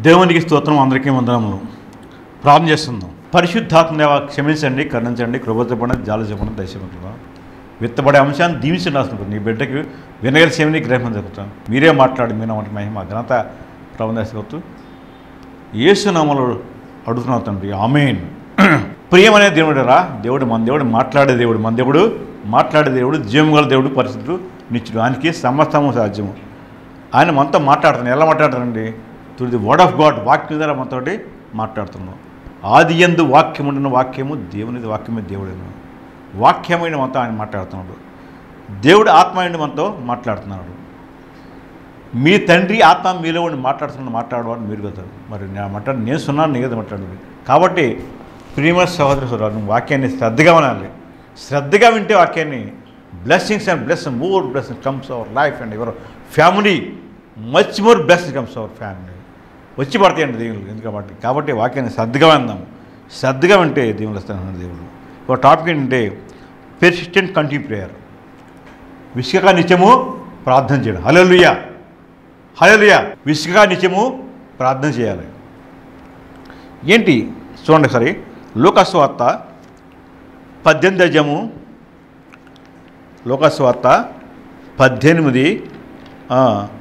దేవునికి స్తోత్రం అందరికీ వందనములు ప్రార్థన చేస్తున్నాం పరిశుద్ధాత్మ దేవ క్షమించండి కరుణించండి కృప చెప్పండి జాలు చెప్పండి దయచేయమంటున్నాం విత్తబడే అంశాన్ని దీవించండి రాసుకుంటాం నీ బిడ్డకి వినగలిసేమని గ్రహం జరుగుతాం మీరే మాట్లాడి మీ నామంటే మహిమ ఘనత ప్రభు దర్శకత్తు ఏసునామలు అడుగుతున్నావు తండ్రి ఆమెన్ ప్రియమనే దేవుడురా దేవుడు మన దేవుడు మాట్లాడే దేవుడు మన దేవుడు మాట్లాడే దేవుడు జీవగల దేవుడు పరిస్థితులు నిత్యుడు ఆయనకి సమస్తము సాధ్యము ఆయన మనతో మాట్లాడుతున్నాడు ఎలా మాట్లాడతారండి through the word of God వాక్యం ద్వారా మనతోటి మాట్లాడుతున్నాం ఆది ఎందు వాక్యం ఉండిన వాక్యము దేవునిది వాక్యమే దేవుడేను వాక్యమైన మనతో ఆయన మాట్లాడుతున్నాడు దేవుడు ఆత్మయుడి మనతో మాట్లాడుతున్నాడు మీ తండ్రి ఆత్మ మీలో ఉండి మాట్లాడుతున్న మాట్లాడేవాడు మీరు కదా మరి నేను మాట్లాడి నేను సున్నాను నీ కదా మాట్లాడేది కాబట్టి ప్రియమ సహోదర సోదరు వాక్యాన్ని శ్రద్ధగా వినాలి శ్రద్ధగా వింటే వాక్యాన్ని blessings and bless more blessing comes our life and ever family much more blessing comes our family వచ్చి పడతాయండి దేవుళ్ళు ఎందుకంటే కాబట్టి వాక్యాన్ని శ్రద్ధగా విందాం శ్రద్ధగా వింటే దేవుళ్ళు వస్తాను దేవుడు ఒక టాపిక్ ఏంటంటే పెర్సిస్టెంట్ కంటిన్యూ ప్రేయర్ విసుగగా నిత్యము ప్రార్థన చేయడం హలోలుయా హలోలుయా విసుగగా నిత్యము ప్రార్థన చేయాలి ఏంటి చూడండి సరే లోకస్వార్త పద్దెనిమిది అధ్యాయము లోకస్వార్త పద్దెనిమిది ఆ,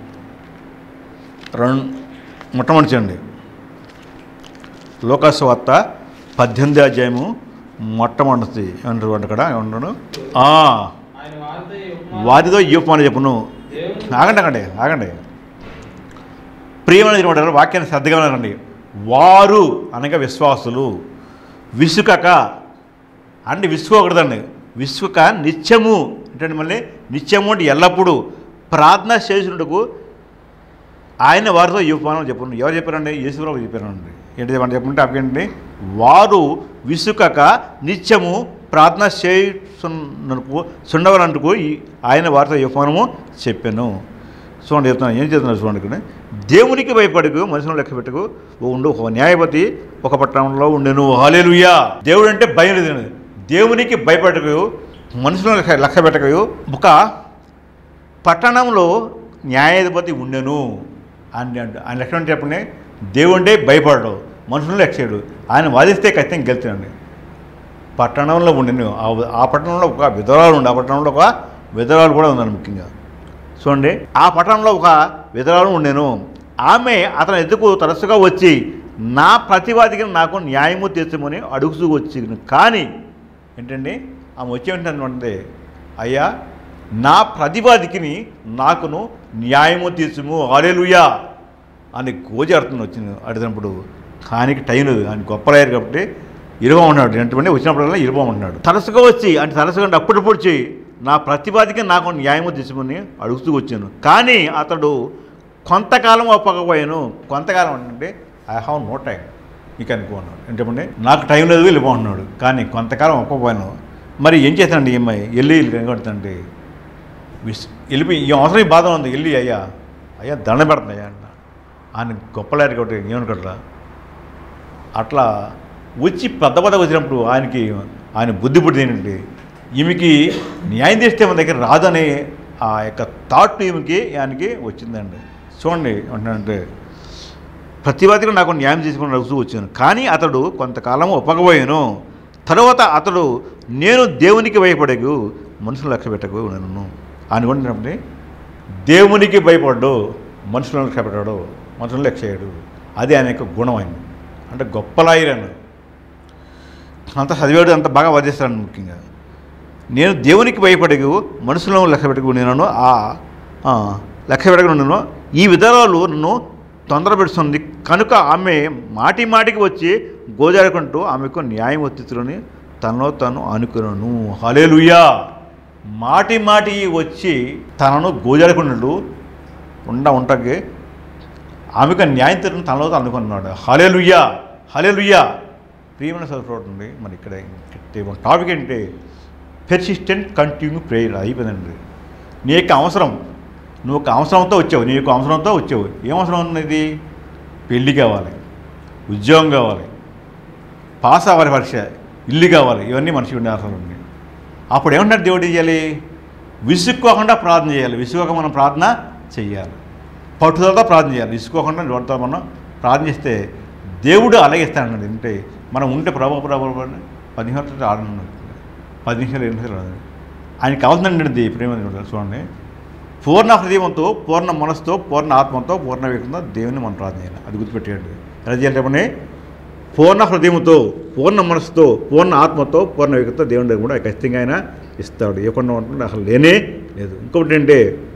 రెండు మొట్టమొదటి చూడండి లోకస్వార్త పద్దెనిమిది అధ్యాయము మొట్టమొదటి ఏమంటారు అక్కడ ఏమంటారు ఆ, ఆయన వారితో ఈ ఉపమానం వారితో ఈ ఉపమానం చెప్పును దేవుని ఆగండి ఆగండి ఆగండి ప్రియమైన చెప్పారు వాక్యాన్ని శ్రద్ధగా వినాలండి వారు అనగా విశ్వాసులు విసుకక అంటే విసుకోకూడదండి విసుక నిత్యము అంటే మళ్ళీ నిత్యము అంటే ఎల్లప్పుడూ ప్రార్థన చేసినట్టుకు ఆయన వారితో ఈ ఉపమానం చెప్పండి ఎవరు చెప్పారండి యేసుప్రభు చెప్పారండి ఏంటి చెప్పండి చెప్పంటే అప్పటి వారు విసుకక నిత్యము ప్రార్థన చేయుచున్నకు చుండవలందుకు ఈ- ఆయన వారితో ఈ ఉపమానము చెప్పాను చూడండి చెప్తున్నాను ఏం చెప్తున్నారు చూడండి ఇక్కడ దేవునికి భయపడకు మనుషులను లెక్క పెట్టుకు ఓ ఉండు ఒక న్యాయపతి ఒక పట్టణంలో ఉండెను హాలేలుయా దేవుడు అంటే భయం లేదు దేవునికి భయపడకు మనుషులను లెక్క లెక్క పెట్టకు ఒక పట్టణంలో న్యాయాధిపతి ఉండెను అని అంట ఆయన లక్షణం అంటే చెప్పండి దేవుండే భయపడడు మనుషులను లెక్చేయడు ఆయన వాదిస్తే ఖచ్చితంగా గెలుతాడండి పట్టణంలో ఉండెను ఆ- ఆ పట్టణంలో ఒక విధవరాలు ఉండే ఆ పట్టణంలో ఒక విధవరాలు కూడా ఉందండి ముఖ్యంగా చూడండి ఆ పట్టణంలో ఒక విధవరాలు ఉండెను ఆమె అతని ఎదుకు తరచుగా వచ్చి నా ప్రతివాదికి నాకు న్యాయము తీర్చమని అడుగుతూ వచ్చి కానీ ఏంటండి ఆమె వచ్చేంటంటే అయ్యా నా ప్రతివాదికిని నాకును న్యాయము తీర్చుము ఆలేలుయా అని గోజాడుతున్న వచ్చింది అడిగినప్పుడు ఆయనకి టైం లేదు ఆయన గొప్పలయ్యారు కాబట్టి ఇరవమన్నాడు ఏంటంటే వచ్చినప్పుడల్లా ఇరవమన్నాడు తరచుగా వచ్చి అంటే తరచుగా అంటే అప్పుడప్పుడు వచ్చి నా ప్రతిపాదికి నాకు న్యాయము తీసుకోమని అడుగుతూ వచ్చాను కానీ అతడు కొంతకాలం ఒప్పకపోయాను కొంతకాలం అంటే ఐ హావ్ నో టైం నీకు అనుకున్నాడు ఏంటంటే నాకు టైం లేదు వెళ్ళిపోతున్నాడు కానీ కొంతకాలం ఒప్పకపోయాను మరి ఏం చేస్తానండి ఈ అమ్మాయి వెళ్ళి కనగొడుతుంటే విస్ వెళ్ళిపోయి ఈ అవసరం ఈ బాధ ఉంది వెళ్ళి అయ్యా అయ్యా దండ పెడుతుంది అయ్యా అన్న ఆయన గొప్పలేరు కాబట్టి ఏమనుకోట్లా అట్లా వచ్చి పెద్ద పెద్ద వచ్చినప్పుడు ఆయనకి ఆయన బుద్ధి పుట్టింది ఏంటంటే ఈమెకి న్యాయం చేస్తే మన దగ్గర రాదనే ఆ యొక్క థాట్ ఈమెకి ఆయనకి వచ్చిందండి చూడండి అంటున్నానంటే ప్రతివాదిగా నాకు న్యాయం చేసుకుని అడుగుతూ వచ్చాను కానీ అతడు కొంతకాలం ఒప్పకపోయాను తర్వాత అతడు నేను దేవునికి భయపడకు మనుషులు లక్ష్య పెట్టకు నన్ను అనుకుంటున్నప్పుడు దేవునికి భయపడ్డు మనుషులను లక్ష్య పెట్టాడు మనుషులను లక్ష్య చేయడు అది ఆయన యొక్క గుణం ఆయన అంటే గొప్ప లాయరను అంత చదివాడు అంత బాగా వదిలేస్తాడు ముఖ్యంగా నేను దేవునికి భయపడకు మనుషులను లెక్క పెట్టుకు నేను ఆ ఆ, లెక్క పెట్టకు నేను ఈ విధానాలు నన్ను తొందర పెడుతుంది కనుక ఆమె మాటి మాటికి వచ్చి గోజాడుకుంటూ ఆమెకు న్యాయం ఒత్తితులని తనలో తను అనుకున్నాను హలేలుయా మాటి మాటి వచ్చి తనను గోజాడుకున్నట్టు ఉండ ఉంటకి ఆమెకు న్యాయం తీరని తనలో తాను అనుకున్నాడు హలేలుయ్యా హలేలుయ్యా ప్రియమైన చదువుతుంది మరి ఇక్కడ ఇక్కడ టాపిక్ ఏంటి పెర్సిస్టెంట్ కంటిన్యూ ప్రేయర్ అయిపోయిందండి నీ యొక్క అవసరం నువ్వు ఒక అవసరంతో వచ్చావు నీ యొక్క అవసరంతో వచ్చావు ఏం అవసరం ఉన్నది పెళ్ళి కావాలి ఉద్యోగం కావాలి పాస్ అవ్వాలి పరీక్ష ఇల్లు కావాలి ఇవన్నీ మనిషికి ఉండే అవసరం ఉంది అప్పుడు ఏమంటారు దేవుడు చేయాలి విసుక్కోకుండా ప్రార్థన చేయాలి విసుక్కోక మనం ప్రార్థన చేయాలి పట్టుదలతో ప్రార్థన చేయాలి విసుకోకుండా నోటితో మనం ప్రార్థిస్తే దేవుడు అలాగే ఇస్తాడు అంటే మనం ఉంటే ప్రభావ ప్రభావ పది నిమిషాలు ఆడను పది నిమిషాలు ఎనిమిది నిమిషాలు ఆడను ఆయనకి కావాల్సిందండి ప్రేమ దేవుడు చూడండి పూర్ణ హృదయంతో పూర్ణ మనసుతో పూర్ణ ఆత్మతో పూర్ణ వివేకంతో దేవుని మనం ప్రార్థన చేయాలి అది గుర్తుపెట్టేయండి ఎలా చేయాలి చెప్పండి పూర్ణ హృదయంతో పూర్ణ మనసుతో పూర్ణ ఆత్మతో పూర్ణ వివేకంతో దేవుని దగ్గర కూడా ఖచ్చితంగా ఆయన ఇస్తాడు ఇవ్వకుండా ఉంటుంది అసలు లేనే లేదు ఇంకొకటి ఏంటంటే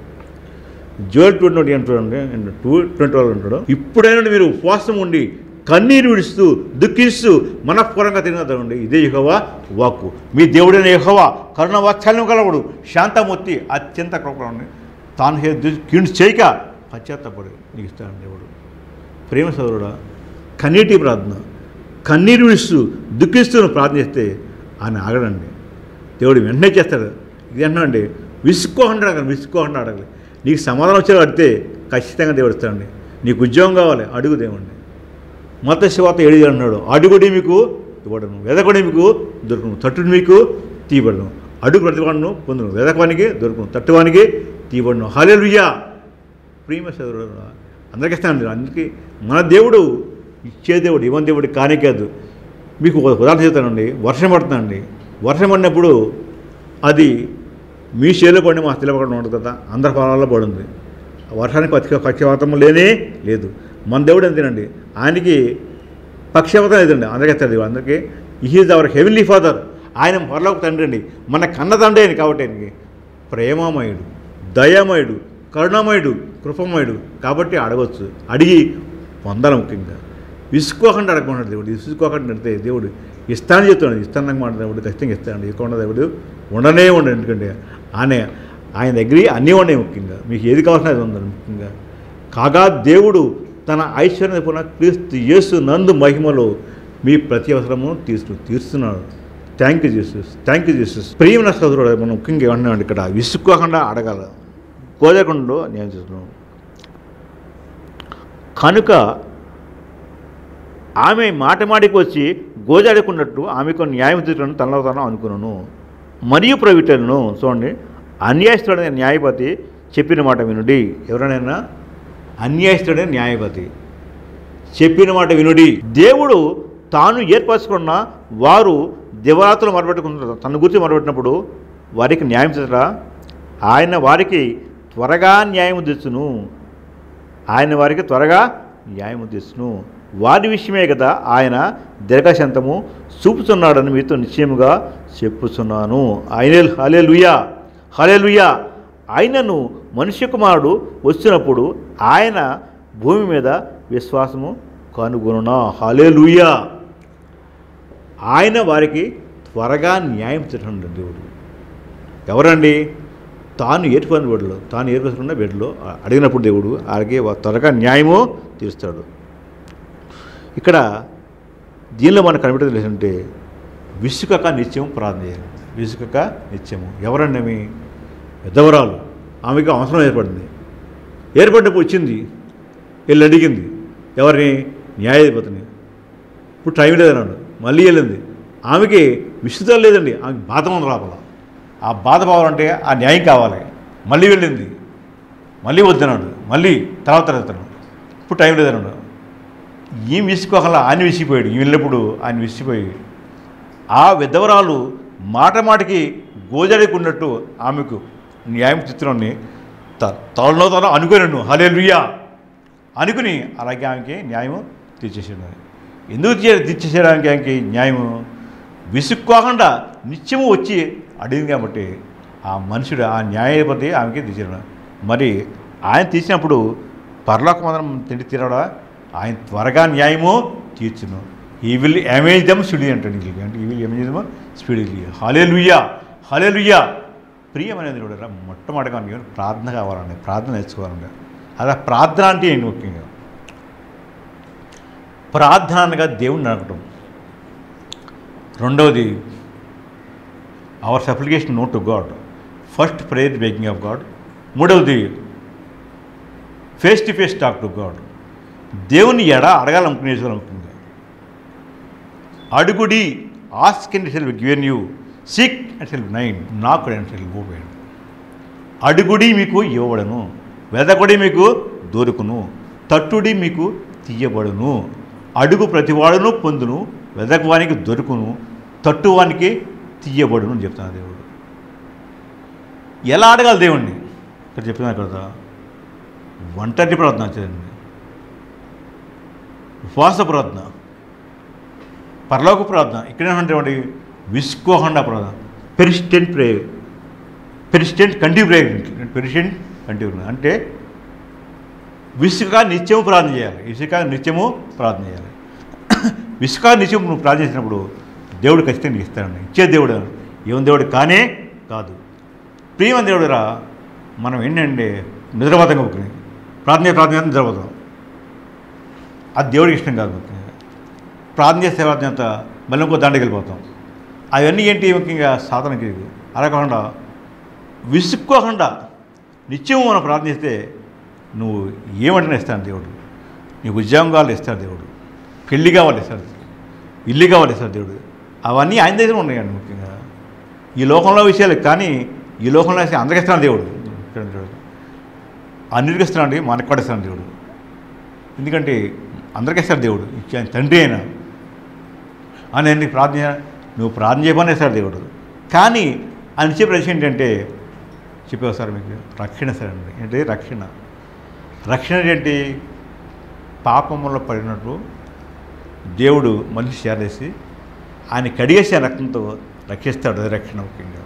జోల్ ట్వంటీ ఒకటి అని చూడండి టూ ట్వంటీ వాళ్ళు ఉంటాడు ఇప్పుడైనా మీరు ఉపవాసం ఉండి కన్నీరు విడుస్తూ దుఃఖిస్తూ మనఃపూర్వంగా తినదండి ఇదే యెహోవా వాక్కు మీ దేవుడైన యెహోవా కరుణ వాత్సల్యం కలవడు శాంతమూర్తి అత్యంత కృపడండి తాను హే- దు- కీడు చేయక పశ్చాత్తపడు నీకు ఇస్తాడు దేవుడు ప్రేమ సోదరుడా కన్నీటి ప్రార్థన కన్నీరు విడుస్తూ దుఃఖిస్తూ నువ్వు ప్రార్థన చేస్తే ఆయన ఆగడండి దేవుడు వెంటనే చేస్తాడు ఇది అంటున్నాండి విసుక్కోకుండా అడగాలి విసుక్కోకుండా అడగాలి నీకు సమాధానం వచ్చేది అడిగితే ఖచ్చితంగా దేవుడు ఇస్తాడండి నీకు ఉద్యోగం కావాలి అడుగు దేవుడిని మత శివాత ఏడు అన్నాడు అడుగుడి మీకు ఇవ్వడను వెదకుడి మీకు దొరుకును తట్టుడు మీకు తీయబడను అడుగు ప్రతివాడును పొందును వెదకవానికి దొరుకును తట్టువానికి తీయబడను హాలేలుయ్యా ప్రియమ సోదరుడు అందరికీ ఇస్తానండి అందుకే మన దేవుడు ఇచ్చే దేవుడు ఇవ్వని దేవుడు కానే కాదు మీకు ఒక ఉదాహరణ చెప్తానండి వర్షం పడుతుందండి వర్షం పడినప్పుడు అది మీ చేలో పడి మా స్థిలో పడి ఉండదు కదా అందరి పొలాల్లో పడింది వర్షానికి పక్ష పక్షపాతం లేనే లేదు మన దేవుడు అంతేనండి ఆయనకి పక్షపాతం లేదండి అందరికీ ఇస్తాడు దేవుడు అందరికీ ఈజ్ అవర్ హెవెన్లీ ఫాదర్ ఆయన పొరలోకి తండ్రి అండి మన కన్న తండ్రి ఆయన కాబట్టి ఆయనకి ప్రేమమయుడు దయామయుడు కరుణామయుడు కృపమయుడు కాబట్టి అడగవచ్చు అడిగి పొందాలి ముఖ్యంగా విసుకోకుండా అడగమన్నాడు దేవుడు విసుకోకుండా అడిగితే దేవుడు ఇస్తానని చెప్తున్నాడు ఇస్తానని మాట దేవుడు ఖచ్చితంగా ఇస్తాడు ఇవ్వకుండా దేవుడు ఉండనే ఉండడు ఎందుకంటే ఆయన ఆయన దగ్గర అన్నీ ఉన్నాయి ముఖ్యంగా మీకు ఏది కావాల్సిన అది ఉందండి ముఖ్యంగా కాగా దేవుడు తన ఐశ్వర్య పున క్రీస్తు యేసు నందు మహిమలో మీ ప్రతి అవసరము తీర్చు తీరుస్తున్నాడు thank you Jesus thank you Jesus ప్రియమైన సోదరుడు మనం ముఖ్యంగా ఏమన్నాడు ఇక్కడ విసుక్కోకుండా అడగాల కోదకుండా నేను చూస్తున్నాను కనుక ఆమె మాట మాటికి వచ్చి గోజాడుకున్నట్టు ఆమెకు న్యాయం తీర్చడం తనలో తాను అనుకున్నాను మరియు ప్రవిటలను చూడండి అన్యాయస్తుడైన న్యాయపతి చెప్పిన మాట వినుడి ఎవరైనా అన్యాయస్తుడైన న్యాయపతి చెప్పిన మాట వినుడి దేవుడు తాను ఏర్పరచుకున్న వారు దివరాత్రులు మొదలుపెట్టుకుంటారు తన గురించి మొదలుపెట్టినప్పుడు వారికి న్యాయం చేసరా ఆయన వారికి త్వరగా న్యాయం తెచ్చును ఆయన వారికి త్వరగా న్యాయం తెచ్చును వారి విషయమే కదా ఆయన దీర్ఘశాంతము చూపుతున్నాడని మీతో నిశ్చయముగా చెప్పుచున్నాను ఆయన హలే లుయా హలే లుయా ఆయనను మనుష్య కుమారుడు వచ్చినప్పుడు ఆయన భూమి మీద విశ్వాసము కనుగొనునా హలే లుయా ఆయన వారికి త్వరగా న్యాయం చేస్తున్నాడు దేవుడు ఎవరండి తాను ఏర్పడిన బిడ్డలో తాను ఏర్పరుచుకున్న బిడ్డలో అడిగినప్పుడు దేవుడు అలాగే త్వరగా న్యాయము తీరుస్తాడు ఇక్కడ దీనిలో మనకు కనిపెట్టేది ఏంటంటే విసుకక నిత్యం ప్రార్థన చేయాలి విసుకక నిత్యము ఎవరండి ఆమె పెద్దవరాలు ఆమెకి అవసరం ఏర్పడింది ఏర్పడినప్పుడు వచ్చింది వెళ్ళి అడిగింది ఎవరిని న్యాయాధిపతిని ఇప్పుడు టైం లేదన్నాడు మళ్ళీ వెళ్ళింది ఆమెకి విసుదం లేదండి ఆమెకి బాధ ఉంది లోపల ఆ బాధ పోవాలంటే ఆ న్యాయం కావాలి మళ్ళీ వెళ్ళింది మళ్ళీ వద్దన్నాడు మళ్ళీ తర్వాత తర్వాత ఇప్పుడు టైం లేదన్నాడు ఏం విసుకోగల ఆయన విసిగిపోయాడు ఈ వెళ్ళినప్పుడు ఆయన విసిగిపోయి ఆ విధవరాలు మాట మాటకి గోజాడుకున్నట్టు ఆమెకు న్యాయం చిత్రాన్ని తలలో తన అనుకున్నాను హలే లుయ్యా అనుకుని అలాగే ఆమెకి న్యాయం తీర్చేసాడు ఎందుకు తీ- తీర్చేసాడానికి ఆమెకి న్యాయము విసుక్కోకుండా నిత్యము వచ్చి అడిగింది కాబట్టి ఆ మనుషుడు ఆ న్యాయపతి ఆమెకి తీర్చాడు మరి ఆయన తీసినప్పుడు పరలోకమందరం తిండి తీరడా ఆయన త్వరగా న్యాయము తీర్చును he will avenge them speedy అంటాడు ఇంగ్లీష్ అంటే he will avenge them speedy హలే లుయ్యా హలే లుయ్యా ప్రియమనేది కూడా మొట్టమొదటిగా మనకి ప్రార్థన కావాలండి ప్రార్థన నేర్చుకోవాలండి అలా ప్రార్థన అంటే ఏంటి ముఖ్యంగా ప్రార్థన అనగా దేవుణ్ణి అడగటం రెండవది our supplication know to God first prayer begging of God మూడవది face to face talk to God దేవుని ఎడ అడగాలనుకునే అనుకుంది అడుగుడి ask and shall given you seek and shall నైన్ నాకు అండ్ సెల్ ఓపెన్ అడుగుడి మీకు ఇవ్వబడను వెదకుడి మీకు దొరుకును తట్టుడి మీకు తీయబడును అడుగు ప్రతివాడును పొందును వెదకవానికి దొరుకును తట్టువానికి తీయబడును అని చెప్తున్నాడు దేవుడు ఎలా అడగాలి దేవుణ్ణి ఇక్కడ చెప్తున్నారు కదా ఒంటరి ప్రార్థన చేయండి ఉపవాస ప్రార్థన పరలోక ప్రార్థన ఇక్కడ ఏమంటే విసుకోకుండా ప్రార్థన persistent prayer persistent continue prayer persistent continue అంటే విసుక నిత్యము ప్రార్థన చేయాలి ఇసుక నిత్యము ప్రార్థన చేయాలి విసుక నిత్యం నువ్వు ప్రార్థన చేసినప్పుడు దేవుడు ఖచ్చితంగా నీకు ఇస్తాడండి ఇచ్చే దేవుడు ఏం దేవుడు కానే కాదు ప్రియమైన దేవుడు రా మనం ఏంటంటే నిద్రపోతాం ఒకరిని ప్రార్థన చేసి ప్రార్థన చేస్తే నిద్రపోతాం అది దేవుడికి ఇష్టం కాదు ముఖ్యంగా ప్రార్థన చేసే ప్రార్థన అంతా మళ్ళీ ఇంకో దాంట్లోకి వెళ్ళిపోతాం అవన్నీ ఏంటి ముఖ్యంగా సాధనకి ఇది అలా కాకుండా విసుక్కోకుండా నిత్యం మనం ప్రార్థన చేస్తే నువ్వు ఏమంటనే ఇస్తాను దేవుడు నీకు ఉద్యోగం కావాలి ఇస్తాడు దేవుడు పెళ్లి కావాలి ఇస్తాడు ఇల్లు కావాలి ఇస్తాడు దేవుడు అవన్నీ ఆయన దగ్గర ఉన్నాయండి ముఖ్యంగా ఈ లోకంలో విషయాలు కానీ ఈ లోకంలో వేసే అందరికి ఇస్తాడు దేవుడు ఇక్కడ దేవుడు అన్నిటికి ఇస్తున్నాడు మనకు కూడా ఇస్తాడు దేవుడు ఎందుకంటే అందరికీ ఇస్తాడు దేవుడు ఇచ్చే ఆయన తండ్రి అయినా అని నీకు ప్రార్థన చేయ- నువ్వు ప్రార్థన చేయమని ఇస్తాడు దేవుడు కానీ ఆయన ఇచ్చే ప్రశ్న ఏంటంటే చెప్పావు సార్ మీకు రక్షణ సార్ అండి ఏంటి రక్షణ రక్షణ ఏంటి పాపంలో పడినట్టు దేవుడు మనిషి చేరేసి ఆయన కడిగేసే రక్తంతో రక్షిస్తాడు అది రక్షణ ముఖ్యంగా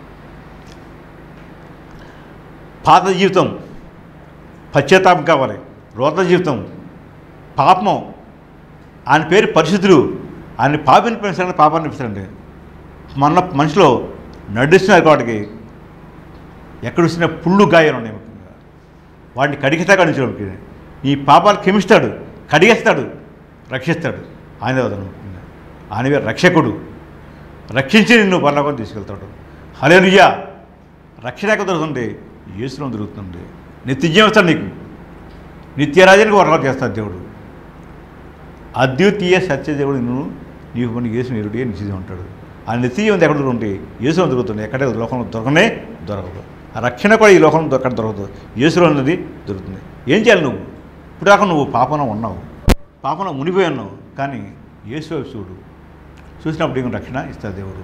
పాత జీవితం పశ్చాత్తాపం కావాలి రోత జీవితం పాపం ఆయన పేరు పరిశుద్ధుడు ఆయన పాపిని పెంచాలని పాపాన్ని పెంచాలండి మన మనిషిలో నడుస్తున్నారు కాబట్టి ఎక్కడ వచ్చిన పుళ్ళు గాయాలు ఉన్నాయి ముఖ్యంగా వాడిని కడిగితే కడించడం నీ పాపాలు క్షమిస్తాడు కడిగేస్తాడు రక్షిస్తాడు ఆయన వదన ముఖ్యంగా ఆయన రక్షకుడు రక్షించి నిన్ను పరలోకం తీసుకెళ్తాడు హలేలుయ్యా రక్షణ ఎక్కడ దొరుకుతుంది యేసులో దొరుకుతుంది నిత్యం వస్తాడు నీకు నిత్యరాజానికి వరలో చేస్తాడు దేవుడు అద్వితీయ సత్యదేవుడు నిన్ను నీకు కొన్ని యేసు నిరుడిగా నిశ్చితం ఉంటాడు ఆ నిత్యం ఎక్కడ దొరుకుతుంది యేసులో దొరుకుతుంది ఎక్కడ లోకంలో దొరకనే దొరకదు ఆ రక్షణ కూడా ఈ లోకంలో ఎక్కడ దొరకదు యేసులో ఉన్నది దొరుకుతుంది ఏం చేయాలి నువ్వు ఇప్పుడు దాకా నువ్వు పాపన ఉన్నావు పాపన మునిపోయి ఉన్నావు కానీ యేసు వైపు చూడు చూసినప్పుడు నీకు రక్షణ ఇస్తాడు దేవుడు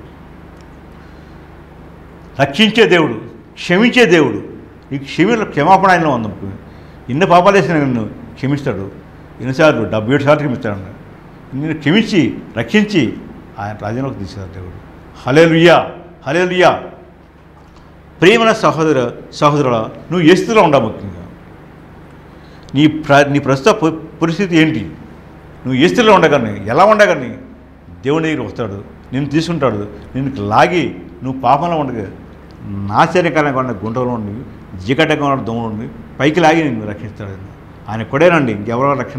రక్షించే దేవుడు క్షమించే దేవుడు నీకు క్షమి క్షమాపణ ఆయనలో ఉంది ఎన్ని పాపాలు వేసిన నిన్ను క్షమిస్తాడు ఎన్నిసార్లు డెబ్బై ఏడు సార్లు క్షమిస్తాడు నిన్ను క్షమించి రక్షించి ఆయన రాజ్యంలోకి తీసుకెళ్తాడు దేవుడు హలేలుయ్యా హలేలుయ్యా ప్రేమన సహోదర సహోదరుల నువ్వు ఏ స్థితిలో ఉండవు ముఖ్యంగా నీ ప్ర నీ ప్రస్తుత ప- పరిస్థితి ఏంటి నువ్వు ఏ స్థితిలో ఉండగాని ఎలా ఉండగాని దేవుని దగ్గర వస్తాడు నిన్ను తీసుకుంటాడు నిన్ను లాగి నువ్వు పాపంలో ఉండగా నాశనకరంగా ఉన్న గుంటలో ఉండి జికటంగా ఉన్న దొంగలు ఉండి పైకి లాగి నిన్ను రక్షిస్తాడు ఆయన. ఆయన కొడేనండి ఇంకెవరో రక్షణ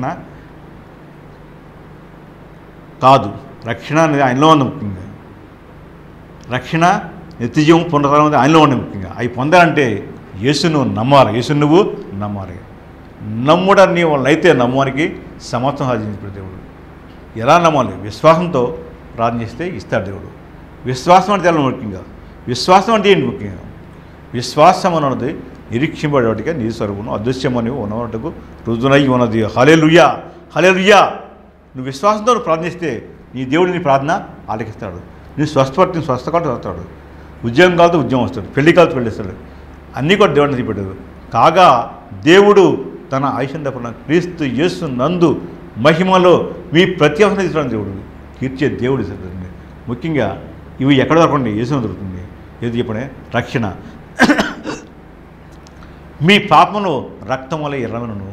కాదు రక్షణ అనేది ఆయనలో ఉంది ముఖ్యంగా రక్షణ నిత్యజీవం పునరుద్ధరణ అనేది ఆయనలో ఉంది ముఖ్యంగా అవి పొందాలంటే యేసు నువ్వు నమ్మాలి యేసు నువ్వు నమ్మాలి నమ్ముడ నీవు అయితే నమ్మడానికి సమర్థం సాధించిన దేవుడు ఎలా నమ్మాలి విశ్వాసంతో ప్రార్థన చేస్తే ఇస్తాడు దేవుడు విశ్వాసం అంటే తెల్ల ముఖ్యంగా విశ్వాసం అంటే ఏంటి ముఖ్యంగా విశ్వాసం అన్నది నిరీక్షింపడేటిగా నీ స్వరూపను అదృశ్యమని ఉన్నట్టుకు రుజునై ఉన్నది హలే లుయ్యా హలే లుయ్యా నువ్వు విశ్వాసంతో నువ్వు ప్రార్థిస్తే నీ దేవుడు నీ ప్రార్థన ఆలకిస్తాడు నీ స్వస్థపడి నీ స్వస్థ కాదు వస్తాడు ఉద్యోగం కాదు ఉద్యోగం వస్తాడు పెళ్లి కాదు పెళ్లి ఇస్తాడు అన్నీ కూడా దేవుడిని తీపెట్టాడు కాగా దేవుడు తన ఐశ్వర్యపడిన క్రీస్తు యేసు నందు మహిమలో మీ ప్రతి అవసరం తీసుకోవడం దేవుడు తీర్చే దేవుడు ఇస్తాడు ముఖ్యంగా ఇవి ఎక్కడ దొరకండి యేసు దొరుకుతుంది ఏది చెప్పనే రక్షణ మీ పాపమును రక్తం వల్ల ఎర్రమను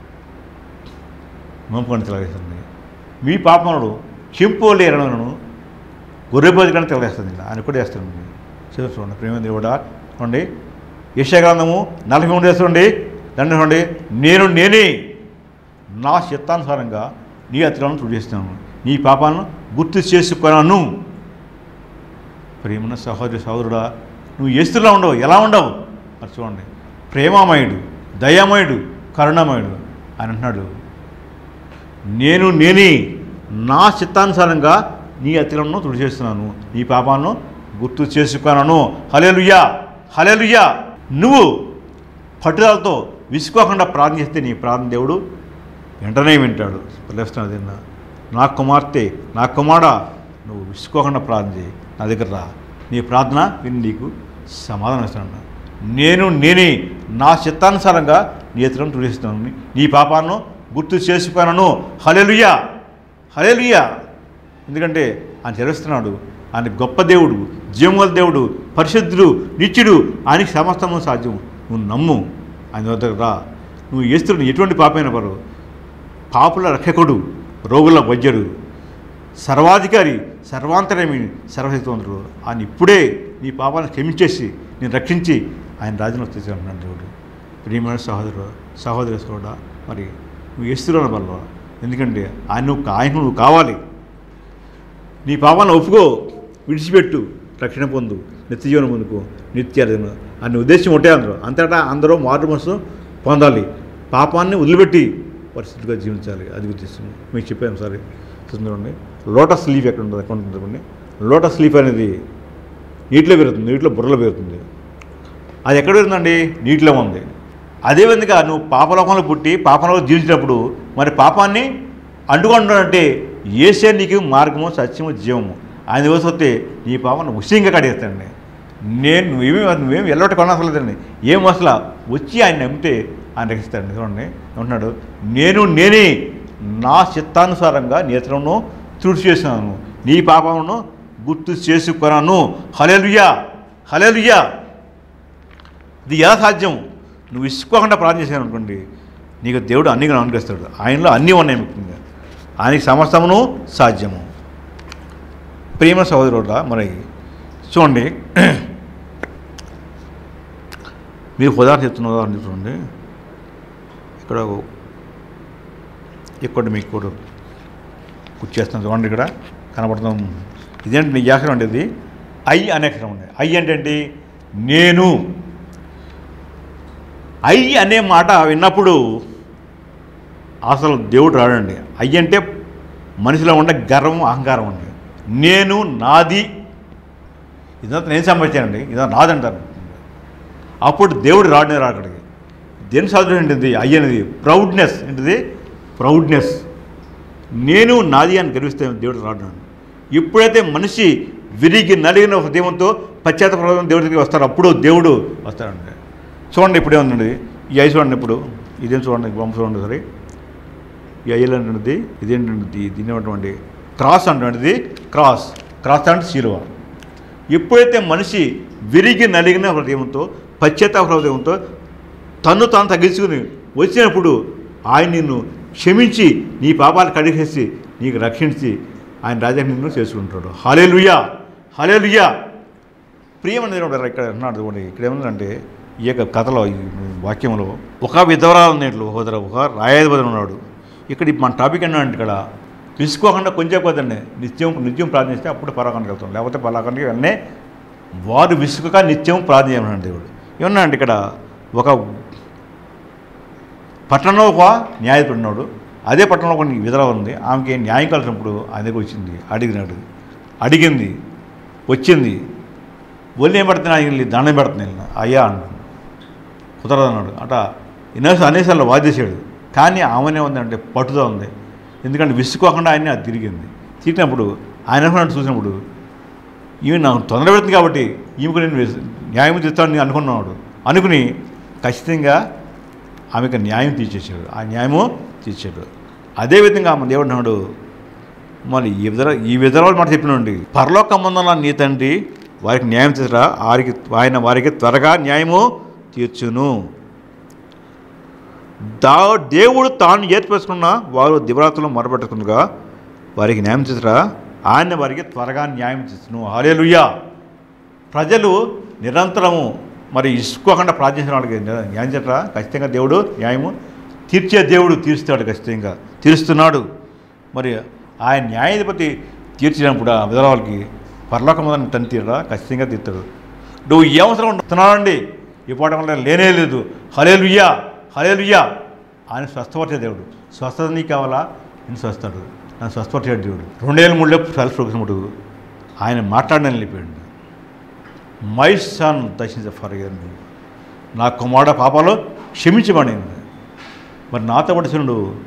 మోపుకొని తెలవేస్తుంది మీ పాపములు చెంపోలు ఎర్రమను గొర్రెపోది కన్నా తెలవేస్తుంది ఆయన కూడా వేస్తుంది చూసుకోండి ప్రేమ దేవుడా చూడండి యశగ్రంథము నలభై మూడు వేసుకోండి దాన్ని చూడండి నేను నేనే నా చిత్తానుసారంగా నీ అతిలను చూపిస్తున్నాను నీ పాపాలను గుర్తు చేసుకున్నాను ప్రేమన సహోదరి సహోదరుడా నువ్వు ఎస్తులా ఉండవు ఎలా ఉండవు మరి చూడండి ప్రేమామయుడు దయామయుడు కరుణామయుడు అని అంటున్నాడు నేను నేనే నా చిత్తానుసారంగా నీ అతిలను తుడిచేస్తున్నాను నీ పాపాలను గుర్తు చేసుకున్నాను హలేలుయ్యా హలేలుయ్యా నువ్వు పట్టుదలతో విసుకోకుండా ప్రార్థన చేస్తే నీ ప్రార్థన దేవుడు వెంటనే వింటాడు పిలుస్తున్నాడు తిన్నా నా కుమార్తె నా కుమారా నువ్వు విసుకోకుండా ప్రార్థన చేయి నా దగ్గర రా నీ ప్రార్థన విని నీకు సమాధానం ఇస్తాను నేను నేనే నా చిత్తానుసారంగా నీ ఎత్తులను తుడిస్తున్నాను నీ పాపాలను గుర్తు చేసుకున్నాను హలెలుయా హలెలుయా ఎందుకంటే ఆయన చరిస్తున్నాడు ఆయన గొప్ప దేవుడు జీవముల దేవుడు పరిశుద్ధుడు నిత్యుడు ఆయనకి సమస్తము సాధ్యం నువ్వు నమ్ము ఆయన వద్దకు రా నువ్వు ఏస్తుడు ఎటువంటి పాపైన పరు పాపుల రక్షకుడు రోగుల వైద్యుడు సర్వాధికారి సర్వాంతరమి సర్వశక్తివంతుడు ఆయన ఇప్పుడే నీ పాపాలను క్షమించేసి నేను రక్షించి ఆయన రాజును తీసుకుంటున్నాను దేవుడు ప్రియమైన సహోదరు సహోదరి సోడా మరి నువ్వు ఎస్తున్న వల్ల ఎందుకంటే ఆయన నువ్వు ఆయన నువ్వు కావాలి నీ పాపాలను ఒప్పుకో విడిచిపెట్టు రక్షణ పొందు నిత్య జీవనం పొందుకో నిత్య అర్జున అనే ఉద్దేశం ఉంటే అందరూ అంతటా అందరూ మారు మనసు పొందాలి పాపాన్ని వదిలిపెట్టి పరిస్థితిగా జీవించాలి అది ఉద్దేశం మీకు చెప్పాను సరే చూడండి లోటస్ లీఫ్ ఎక్కడ ఉంటుంది ఎక్కడ ఉంటుంది లోటస్ లీఫ్ అనేది నీటిలో పెరుగుతుంది నీటిలో బుర్రలో పెరుగుతుంది అది ఎక్కడ పెరుగుతుందండి నీటిలో ఉంది అదేవిధంగా నువ్వు పాపలోకంలో పుట్టి పాపంలో జీవించినప్పుడు మరి పాపాన్ని అంటుకుంటున్నాడంటే ఏసే నీకు మార్గము సత్యము జీవము ఆయన ദിവസം వస్తే నీ పాపను ఉసియంగా కడిగేస్తాడండి నేను నువ్వేమి నువ్వేమి ఎల్లటి కొనవసరం లేదండి ఏం అసలు వచ్చి ఆయన నమ్మితే ఆయన రక్షిస్తాడు చూడండి ఉంటున్నాడు నేను నేనే నా చిత్తానుసారంగా నేత్రమును తుడిచి చేస్తున్నాను నీ పాపమును గుర్తు చేసుకున్నాను హలెలుయా హలెలుయా ఇది ఎలా సాధ్యం నువ్వు ఇసుకోకుండా ప్రార్థన చేశాను అనుకోండి నీకు దేవుడు అన్ని అనుగ్రహిస్తాడు ఆయనలో అన్నీ ఉన్నాయి ముఖ్యంగా ఆయనకి సమస్తమును సాధ్యము ప్రేమ సహోదరుడ మరి చూడండి మీకు ఉదాహరణ చెప్తున్న ఉదాహరణ చూడండి ఇక్కడ ఇక్కడ మీకు కూడా కూర్చేస్తాను చూడండి ఇక్కడ కనపడుతాం ఇదేంటి నీ అక్షరం అంటే ఇది ఐ అనే అక్షరం ఉంది ఐ అంటే ఏంటి నేను ఐ అనే మాట విన్నప్పుడు అసలు దేవుడు రాడండి ఐ అంటే మనిషిలో ఉండే గర్వం అహంకారం అండి నేను నాది ఇదంతా నేను సంపాదించానండి ఇదంతా నాదంటారు అప్పుడు దేవుడు రాడనే రాకడికి దేని సాధన ఏంటిది ఐ అనేది ప్రౌడ్నెస్ ఏంటిది ప్రౌడ్నెస్ నేను నాది అని గర్విస్తే దేవుడు రాడు ఎప్పుడైతే మనిషి విరిగి నలిగిన హృదయంతో పశ్చాత్తాపం దేవుడి దగ్గరికి వస్తాడు అప్పుడు దేవుడు వస్తాడండి చూడండి ఇప్పుడు ఏముందండి ఈ ఐ చూడండి ఇప్పుడు ఇదేం చూడండి బొమ్మ చూడండి సరే ఈ ఐలు అంటున్నది ఇదేంటండి దీని ఏమంటే క్రాస్ అంటున్నది క్రాస్ క్రాస్ అంటే శిలువ ఎప్పుడైతే మనిషి విరిగి నలిగిన హృదయంతో పశ్చాత్తాప హృదయంతో తన్ను తాను తగ్గించుకుని వచ్చినప్పుడు ఆయన నిన్ను క్షమించి నీ పాపాలు కడిగేసి నీకు రక్షించి ఆయన రాజా నిన్ను చేసుకుంటాడు హలేలుయా హలేలుయా ప్రియమైన దేవుడు ఇక్కడ అన్నాడు చూడండి ఇక్కడ ఏముందంటే ఈ యొక్క కథలో ఈ వాక్యంలో ఒక విధవరాలు నేట్లు ఒక విధవ- ఒక రాయాధిపతి ఉన్నాడు ఇక్కడ మన టాపిక్ ఏంటంటే ఇక్కడ తీసుకోకుండా కొంచెం కొద్దండి నిత్యం నిత్యం ప్రార్థిస్తే అప్పుడు పరాకానికి వెళ్తాం లేకపోతే పరాకానికి వెంటనే వారు విసుకగా నిత్యం ప్రార్థన చేయమన్నాడు దేవుడు ఏమన్నా అంటే ఇక్కడ ఒక పట్టణంలో ఒక న్యాయపడి ఉన్నాడు అదే పట్టణంలో కొన్ని విధవ ఉంది ఆమెకి న్యాయం కలిసినప్పుడు ఆయన దగ్గర వచ్చింది అడిగినాడు అడిగింది వచ్చింది ఒళ్ళు ఏం పెడుతున్నా వెళ్ళి దండం పెడుతున్నాను అయ్యా అంటున్నాడు కుదరదు అన్నాడు అట ఎన్నో అనేసార్లు వాదేశాడు కానీ ఆమెనే ఉందంటే పట్టుదో ఉంది ఎందుకంటే విసుకోకుండా ఆయన్ని అది తిరిగింది తిరిగినప్పుడు ఆయన అనుకున్నట్టు చూసినప్పుడు ఈమె నాకు తొందర పెడుతుంది కాబట్టి ఈమెకు నేను విస్- న్యాయం తీస్తానని అనుకున్నాడు అనుకుని ఖచ్చితంగా ఆమెకు న్యాయం తీర్చేసాడు ఆ న్యాయము తీర్చాడు అదేవిధంగా మన దేవుడు అన్నాడు మరి ఈ విధ ఈ విధంగా మాట చెప్పినండి పరలోక మందంలో నీ తండ్రి వారికి న్యాయం చేసరా వారికి ఆయన వారికి త్వరగా న్యాయము తీర్చును దా దేవుడు తాను ఏర్పరచుకున్న వారు దివరాత్రులు మొరపెట్టుకుందిగా వారికి న్యాయం చేసరా ఆయన వారికి త్వరగా న్యాయం చేస్తును హాలేలుయ్యా ప్రజలు నిరంతరము మరి ఇసుకోకుండా ప్రార్థించిన వాళ్ళకి న్యాయం చేయరా ఖచ్చితంగా దేవుడు న్యాయము తీర్చే దేవుడు తీరుస్తాడు ఖచ్చితంగా తీరుస్తున్నాడు మరి ఆయన న్యాయాధిపతి తీర్చినప్పుడు ఆ విధవాళ్ళకి పరలోకమని తను తీరరా ఖచ్చితంగా తీర్తాడు నువ్వు ఏ అవసరం ఉంటున్నాడండి ఈ పాట వల్ల లేనే లేదు హలేలుయ్యా హలేలుయ్యా ఆయన స్వస్థపరిచే దేవుడు స్వస్థత నీకు కావాలా నేను స్వస్థడు నన్ను స్వస్థపరిచే దేవుడు రెండేళ్ళు మూడులేపు సెల్ఫ్ వచ్చినప్పుడు ఆయన మాట్లాడని వెళ్ళిపోయాడు మై సన్ దర్శించ ఫర్ నా కుమారుడ పాపాలు క్షమించబడి మరి నాతో పడిసినుడు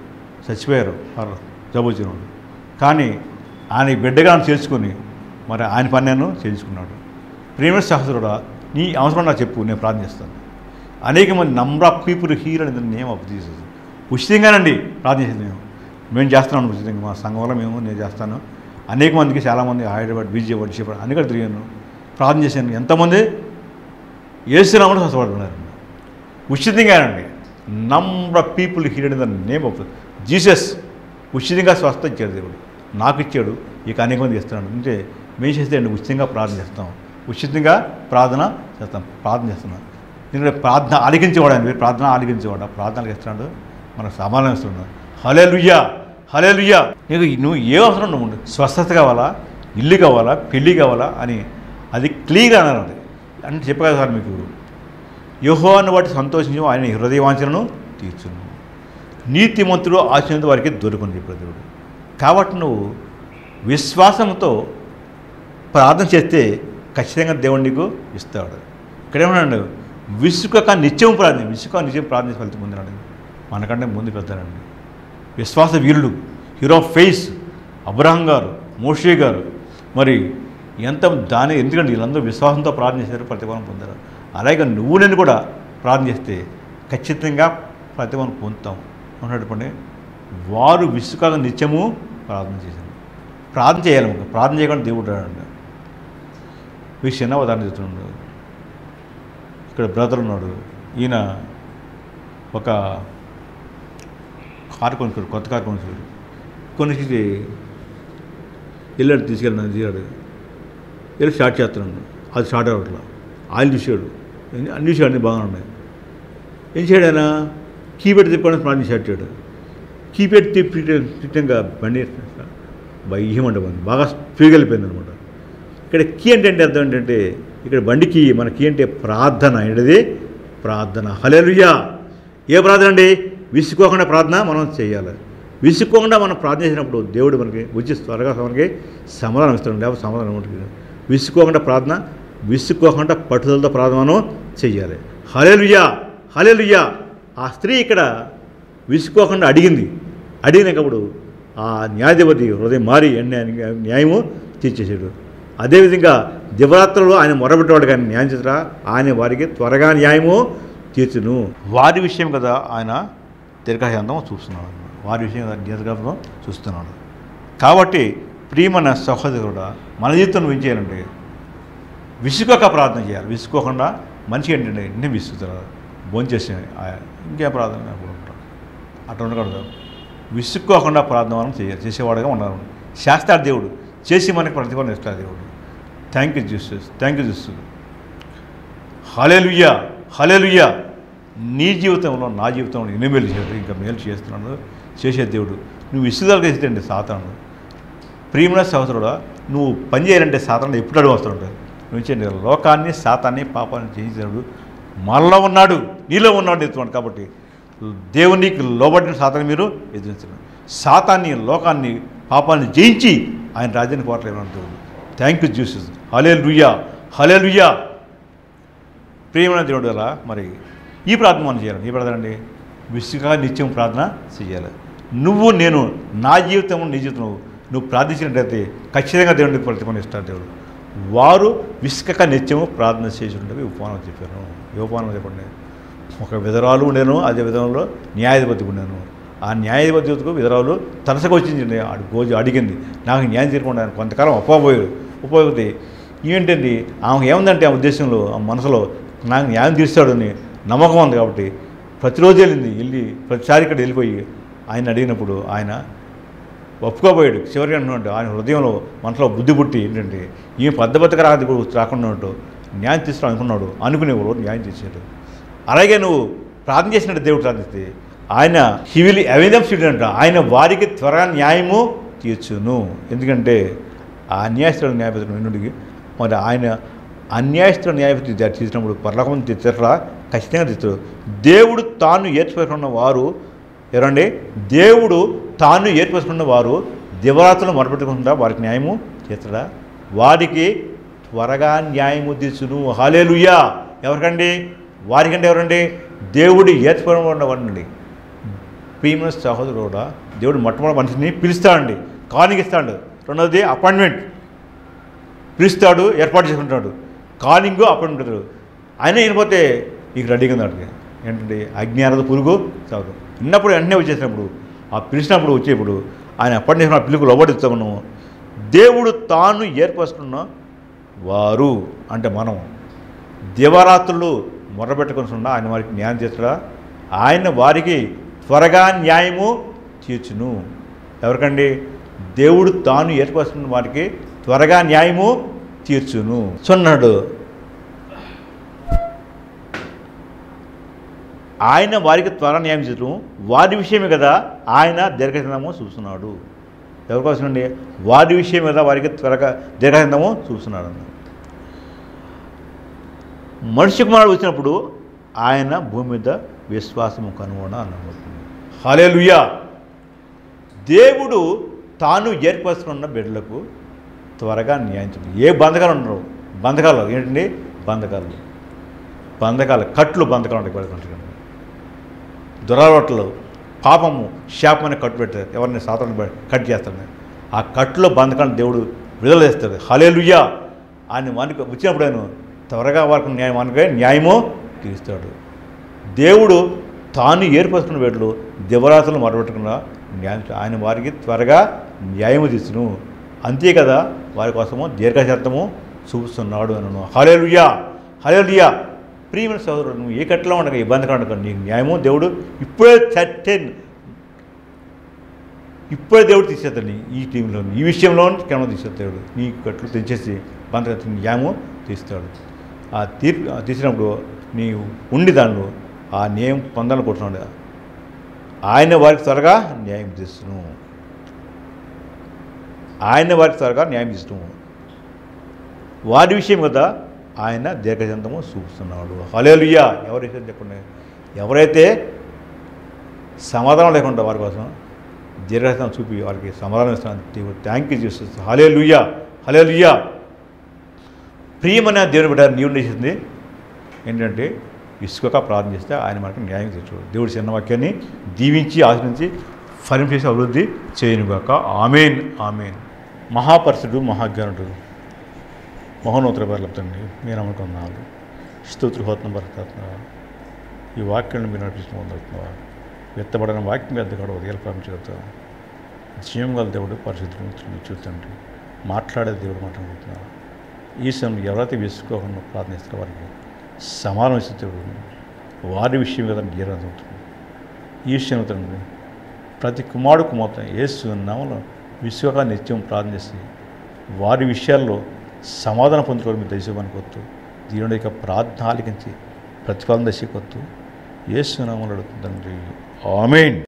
చచ్చిపోయారు వారు జబ్బు వచ్చిన వాళ్ళు. కానీ ఆయన బిడ్డగా నన్ను చేర్చుకొని మరి ఆయన పని నేను చేయించుకున్నాడు ప్రేమ సహోదరుడా నీ అవసరం నాకు చెప్పు నేను ప్రార్థిస్తాను అనేక మంది నంబర్ ఆఫ్ పీపుల్ హీర్ అనేది నేమ్ ఆఫ్ జీసస్ ఉచితంగానండి ప్రార్థించేది మేము మేము చేస్తున్నాం ఉచితంగా మా సంఘంలో మేము నేను చేస్తాను అనేక మందికి చాలామంది హైదరాబాద్ విజయవాడ డిషేపాడు అన్ని కూడా తిరిగాను ప్రార్థన చేశాను ఎంతమంది ఏసునామని స్వస్థపడుతున్నారు ఉచితంగానండి number of people here the name of Jesus ఉచితంగా స్వస్థ ఇచ్చాడు దేవుడు నాకు ఇచ్చాడు ఇక అనేక మంది ఇస్తున్నాడు అంటే మేము చేస్తే అండి ఉచితంగా ప్రార్థన చేస్తాం ఉచితంగా ప్రార్థన చేస్తాం ప్రార్థన చేస్తున్నాం ఎందుకంటే ప్రార్థన ఆలకించేవాడు ఆయన ప్రార్థన ఆలకించేవాడు ఆ ప్రార్థనలకు ఇస్తున్నాడు మనకు సమాధానం ఇస్తున్నాడు హలే లుయ్యా హలే లుయ్యా నీకు నువ్వు ఏ అవసరం నువ్వు ఉండు స్వస్థత కావాలా ఇల్లు కావాలా పెళ్ళి కావాలా అని అది క్లియర్గా అన్నారు అది అంటే చెప్పగా సార్ మీకు యహోవాన్ని బట్టి సంతోషించు ఆయన హృదయవాంఛనను తీర్చును నీతిమంతుడు ఆశించే వారికి దొరుకుని చెప్పాడు దేవుడు కాబట్టి నువ్వు విశ్వాసంతో ప్రార్థన చేస్తే ఖచ్చితంగా దేవుడు నీకు ఇస్తాడు ఇక్కడ ఏమన్నాడు విసుకక నిత్యం ప్రార్థన విసుక నిత్యం ప్రార్థన ఫలితం పొందినాడు మనకంటే ముందు పెద్దారండి విశ్వాస వీరుడు హీరో ఆఫ్ ఫేస్ అబ్రహం గారు మోషే గారు మరి ఎంత దాని ఎందుకంటే వీళ్ళందరూ విశ్వాసంతో ప్రార్థన చేశారు ప్రతిఫలం పొందారు అలాగే నువ్వు నేను కూడా ప్రార్థన చేస్తే ఖచ్చితంగా ప్రతిఫలం పొందుతాం ఉన్నటువంటి వారు విసుకగా నిత్యము ప్రార్థన చేశారు ప్రార్థన చేయాలి మనకు ప్రార్థన చేయకుండా దేవుడు రాడండి మీకు చిన్న ఉదాహరణ చెప్తున్నాడు ఇక్కడ బ్రదర్ ఉన్నాడు ఈయన ఒక కారు కొనుక్కోడు కొత్త కారు కొనుక్కోడు కొనిసి వెళ్ళాడు తీసుకెళ్ళిన తీరాడు వెళ్ళి స్టార్ట్ చేస్తున్నాడు అది స్టార్ట్ అవ్వట్లా ఆయిల్ చూసాడు అన్ని చూసాడు అన్నీ బాగానే ఉన్నాయి ఏం చేయడు ఆయన కీపెట్ తిప్పుకోవడానికి ప్రాణం స్టార్ట్ చేయడు కీపెట్ తిప్పి తిట్టంగా బండి భయమంట బండి బాగా స్పీడ్ వెళ్ళిపోయింది అనమాట ఇక్కడ కీ అంటే ఏంటి అర్థం ఏంటంటే ఇక్కడ బండి కీ మన కీ అంటే ప్రార్థన ఏంటిది ప్రార్థన హలేలుయ్యా ఏ ప్రార్థన అండి విసుకోకుండా ప్రార్థన మనం చేయాలి విసుకోకుండా మనం ప్రార్థన చేసినప్పుడు దేవుడు మనకి వచ్చి త్వరగా మనకి సమాధానం ఇస్తాడు లేకపోతే సమాధానం ఉంటుంది విసుకోకుండా ప్రార్థన విసుకోకుండా పట్టుదలతో ప్రార్థన మనం చెయ్యాలి హలేలుయ్యా హలేలుయ్యా ఆ స్త్రీ ఇక్కడ విసుకోకుండా అడిగింది అడిగినప్పుడు ఆ న్యాయాధిపతి హృదయం మారి న్యాయ- న్యాయము తీర్చేసాడు అదేవిధంగా దివరాత్రులు ఆయన మొరబెట్టేవాడు కానీ న్యాయం చేసిరా ఆయన వారికి త్వరగా న్యాయము తీర్చును వారి విషయం కదా ఆయన దీర్ఘశాంతం చూస్తున్నాడు వారి విషయం కదా దీర్ఘశాంతం చూస్తున్నాడు కాబట్టి ప్రియమైన సహోదరుడు మన జీవితంలో ఏం చేయాలంటే విసుగక ప్రార్థన చేయాలి విసుకోకుండా మనిషి ఏంటంటే ఎన్ని విసుగుతారు భోంచేసి ఇంకేం ప్రార్థన అనుకుంటాం అట్లా ఉండకూడదు విసుక్కోకుండా ప్రార్థన మనం చేయాలి చేసేవాడుగా ఉండాలి శాస్త్రాడు దేవుడు చేసి మనకి ప్రతిఫలం ఇస్తాడు దేవుడు thank you Jesus thank you Jesus hallelujah hallelujah నీ జీవితంలో నా జీవితంలో ఎన్ని మేలు చేయడు ఇంకా మేలు చేస్తున్నాడు చేసే దేవుడు నువ్వు విసుదలుగా ఇస్తే సాతాను ప్రియమైన సహోదరుడా నువ్వు పని చేయాలంటే సాతాను ఎప్పుడు అడుగు వస్తుంటాడు నువ్వు చేయండి లోకాన్ని సాతాన్ని పాపాన్ని జయించాడు మనలో ఉన్నాడు నీలో ఉన్నాడు ఎత్తున్నాడు కాబట్టి దేవునికి లోబడిన సాతాన్ని మీరు ఎదిరించండి సాతాన్ని లోకాన్ని పాపాన్ని జయించి ఆయన రాజ్యాన్ని కోరలేమన్నాడు దేవుడు థ్యాంక్ యూ జీసస్ హలే లుయ్యా హలే లుయ్యా ప్రియమైన దేవుడు అలా మరి ఈ ప్రార్థన మనం చేయాలి ఈ ప్రార్థన అండి విసుగా నిత్యం ప్రార్థన చేయాలి నువ్వు నేను నా జీవితం నీ జీవితం నువ్వు ప్రార్థించినట్లయితే ఖచ్చితంగా దేవుడికి ప్రతిఫలం ఇస్తాడు దేవుడు వారు విసుకక నిత్యము ప్రార్థన చేసి ఉండేవి ఉపమానం చెప్పాను ఏ ఉపమానం చెప్పండి ఒక విధరాలు ఉండేను అదే విధంలో న్యాయాధిపతి ఉండేను ఆ న్యాయాధిపతికు విధరాలు తలసకు వచ్చింది ఆడు గోజు అడిగింది నాకు న్యాయం తీరకుండా ఆయన కొంతకాలం ఒప్పబోయాడు ఉపయోగితే ఏంటండి ఆమె ఏముందంటే ఆ ఉద్దేశంలో ఆ మనసులో నాకు న్యాయం తీరుస్తాడని నమ్మకం ఉంది కాబట్టి ప్రతిరోజు వెళ్ళింది వెళ్ళి ప్రతిసారి ఇక్కడ వెళ్ళిపోయి ఆయన అడిగినప్పుడు ఆయన ఒప్పుకోబోయాడు చివరికి అంటున్నాడు ఆయన హృదయంలో మనసులో బుద్ధి పుట్టి ఏంటంటే ఈ పెద్ద పెద్దగా రాదు రాకుండా ఉన్నట్టు న్యాయం తీసుకో అనుకున్నాడు అనుకునే రోజు న్యాయం చేశాడు అలాగే నువ్వు ప్రార్థన చేసినట్టు దేవుడు ప్రార్థిస్తే ఆయన హీ విల్ అవైదమ్ స్టూడెంట్ ఆయన వారికి త్వరగా న్యాయము తీర్చును ఎందుకంటే ఆ అన్యాయస్తుల న్యాయపతి వినుడికి మరి ఆయన అన్యాయస్తుల న్యాయపతి తీర్చినప్పుడు పర్లకం తీర్చరా ఖచ్చితంగా తీర్చడు దేవుడు తాను ఏర్పరుచుకున్న వారు ఎవరండి దేవుడు తాను ఏర్పరుచుకున్న వారు దివరాత్రులు మొరపెట్టుకుంటా వారికి న్యాయము తీర్చడా వారికి త్వరగా న్యాయము తీర్చును హాలేలుయ్యా ఎవరికండి వారికంటే ఎవరండి దేవుడు ఏర్పడి ఉన్నవాడండి ప్రియమైన సహోదరుడా దేవుడు మొట్టమొదటి మనిషిని పిలుస్తాడండి కానింగ్ ఇస్తాడు రెండవది అపాయింట్మెంట్ పిలుస్తాడు ఏర్పాటు చేసుకుంటాడు కానింగ్ అపాయింట్మెంట్ ఇస్తాడు ఆయన అయిపోతే ఇక రెడీగా ఉంది వాడికి ఏంటంటే అజ్ఞానద పురుగు చాలు ఉన్నప్పుడు వెంటనే వచ్చేసినప్పుడు ఆ పిలిచినప్పుడు వచ్చేప్పుడు ఆయన అప్పటి నుంచి పిలుపు లోబడిస్తాము మనము దేవుడు తాను ఏర్పరుచుకున్న వారు అంటే మనం దివరాత్రులు మొరబెట్టుకుని ఉన్న ఆయన వారికి న్యాయం చేస్తాడా ఆయన వారికి త్వరగా న్యాయము తీర్చును ఎవరికండి దేవుడు తాను ఏర్పరుచుకున్న వారికి త్వరగా న్యాయము తీర్చును చున్నాడు ఆయన వారికి త్వర న్యాయం చేయడం వారి విషయమే కదా ఆయన దీర్ఘచందము చూస్తున్నాడు ఎవరి కోసం అండి వారి విషయం కదా వారికి త్వరగా దీర్ఘచందము చూస్తున్నాడు అన్న మనిషి కుమారుడు వచ్చినప్పుడు ఆయన భూమి మీద విశ్వాసము కనుగొన అన్నాడు హల్లెలూయా దేవుడు తాను ఏర్పరుచుకున్న బిడ్డలకు త్వరగా న్యాయించడు ఏ బంధకాలు ఉండవు బంధకాలు ఏంటండి బంధకాలు బంధకాలు కట్లు బంధకాలు ఉంటాయి పడుకుంటారు దురలవాట్లు పాపము శాపమని కట్టు పెడతారు ఎవరిని సాధారణ కట్ చేస్తాడు ఆ కట్టులో బంధకాలను దేవుడు విడుదల చేస్తాడు హలేలుయ్యా ఆయన వానికి వచ్చినప్పుడు ఆయన త్వరగా వారికి న్యాయం వానికి న్యాయము తీరుస్తాడు దేవుడు తాను ఏర్పరుచుకున్న వేటలు దివరాత్రులు మొరబెట్టకుండా న్యాయం ఆయన వారికి త్వరగా న్యాయము తీసును అంతే కదా వారి కోసము దీర్ఘశాంతము చూపుతున్నాడు అనను హలేలుయ్యా హలేలుయ్యా ప్రియమైన సోదరుడు నువ్వు ఏ కట్టలో ఉండక ఇబ్బందిగా ఉండక నీకు న్యాయము దేవుడు ఇప్పుడే సర్టెన్ ఇప్పుడే దేవుడు తీసేస్తాడు నీ ఈ టీంలో ఈ విషయంలో కెమెరా తీసేస్తాడు నీ కట్లు తెంచేసి బంధ న్యాయము తీస్తాడు ఆ తీర్పు ఆ తీసినప్పుడు నీవు ఉండి దానిలో ఆ న్యాయం పొందాలని కొట్టున్నాడు ఆయన వారికి త్వరగా న్యాయం తీస్తును ఆయన వారికి త్వరగా న్యాయం తీస్తున్నాము వారి విషయం కదా ఆయన దీర్ఘచంతము చూపుతున్నాడు హలేలుయ్యా ఎవరి విషయం చెప్పండి ఎవరైతే సమాధానం లేకుండా వారి కోసం దీర్ఘచంతం చూపి వారికి సమాధానం ఇస్తున్నాను దేవుడు థ్యాంక్ యూ చేస్తుంది హలే లుయ్యా హలే లుయ్యా ప్రియమైన దేవుని బిడ్డ నీవు చేసింది ఏంటంటే ఇసుకగా ప్రార్థన చేస్తే ఆయన మనకి న్యాయం తెచ్చు దేవుడి చిన్న వాక్యాన్ని దీవించి ఆశ్రయించి ఫలం చేసి అభివృద్ధి చేయనుగాక ఆమెన్ ఆమెన్ మహాపరుషుడు మహాజ్ఞానుడు మహోన్నతుల బలతండి మీరు నమ్ముకున్నారు స్తోత్రహోత్న బరకత్న ఈ వాక్యాన్ని మీరు నడిపిస్తూ పొందుతున్నారు ఎత్తబడిన వాక్యం పెద్ద కూడా ఉదయాల ప్రారంభం చేస్తాం జీవం గల దేవుడు పరిశుద్ధుడు చూడండి మాట్లాడే దేవుడు మాట్లాడుతున్నారు ఈ సమయంలో ఎవరైతే విసుకోకుండా ప్రార్థిస్తారో వారికి సమానం ఇచ్చే దేవుడు వారి విషయం కదా గీరవుతుంది ఈ విషయం తండ్రి ప్రతి కుమారుడు కుమార్తె యేసు నామలో విశ్వగా నిత్యం ప్రార్థన చేసి వారి విషయాల్లో సమాధానం పొందుకోవడం మీరు దయచేయమని కొత్తు దేవుని యొక్క ప్రార్థన ఆలికించి ప్రతిఫలం దశకొత్తు యేసు నామలు అడుగుతుంది తండ్రి ఆమెన్